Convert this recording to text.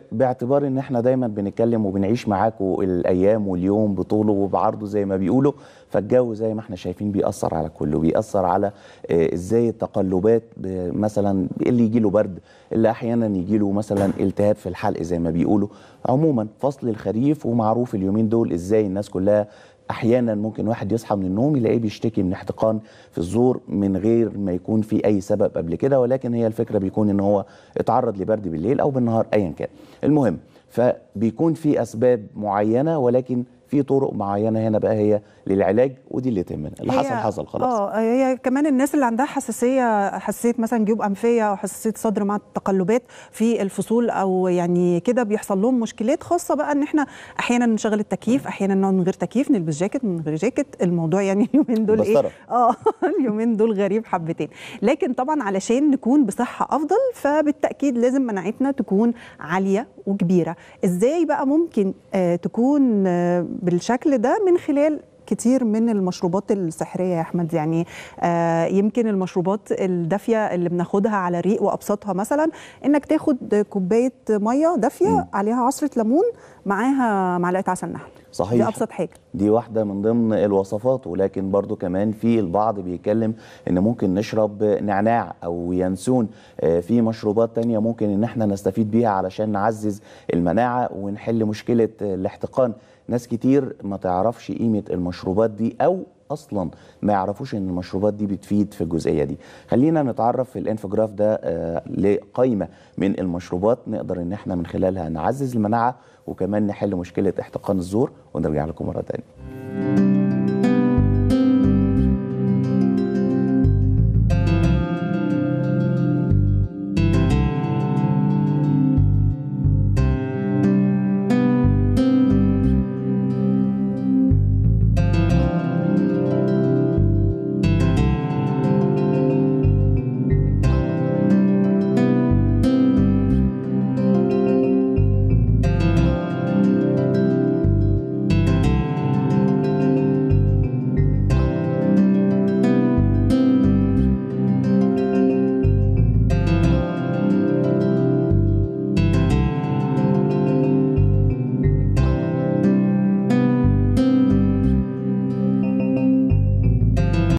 باعتبار ان احنا دايما بنتكلم وبنعيش معاكم الايام واليوم بطوله وبعرضه زي ما بيقولوا فالجو زي ما احنا شايفين بيأثر على كله بيأثر على آه، ازاي التقلبات ب- مثلا اللي يجي له برد اللي احيانا يجي له مثلا التهاب في الحلق زي ما بيقولوا عموما فصل الخريف ومعروف اليومين دول ازاي الناس كلها احيانا ممكن واحد يصحى من النوم يلاقيه بيشتكي من احتقان في الزور من غير ما يكون في اي سبب قبل كده ولكن هي الفكره بيكون ان هو اتعرض لبرد بالليل او بالنهار ايا كان المهم فبيكون في اسباب معينه ولكن في طرق معينه هنا بقى هي للعلاج ودي اللي تهمنا اللي هي- حصل حصل خلاص اه هي كمان الناس اللي عندها حساسيه حساسيه مثلا جيوب انفيه او حساسيه صدر مع التقلبات في الفصول او يعني كده بيحصل لهم مشكلات خاصه بقى ان احنا احيانا نشغل التكييف احيانا نقعد من غير تكييف نلبس جاكيت من غير جاكيت الموضوع يعني اليومين دول ايه بسطرة. اه اليومين دول غريب حبتين لكن طبعا علشان نكون بصحه افضل فبالتاكيد لازم مناعتنا تكون عاليه وكبيره ازاي بقى ممكن آه تكون آه بالشكل ده من خلال كتير من المشروبات السحريه يا احمد يعني آه يمكن المشروبات الدافيه اللي بناخدها على الريق وابسطها مثلا انك تاخد كوبايه ميه دافيه مم. عليها عصره ليمون معاها معلقه عسل نحل صحيح دي ابسط حاجه دي واحدة من ضمن الوصفات ولكن برضو كمان في البعض بيتكلم ان ممكن نشرب نعناع او ينسون آه، في مشروبات تانية ممكن ان احنا نستفيد بيها علشان نعزز المناعة ونحل مشكلة آه، الاحتقان ناس كتير ما تعرفش قيمة المشروبات دي او اصلا ما يعرفوش ان المشروبات دي بتفيد في الجزئيه دي خلينا نتعرف في الانفوجراف ده آه، لقائمه من المشروبات نقدر ان احنا من خلالها نعزز المناعه وكمان نحل مشكله احتقان الزور ونرجع لكم مره تانية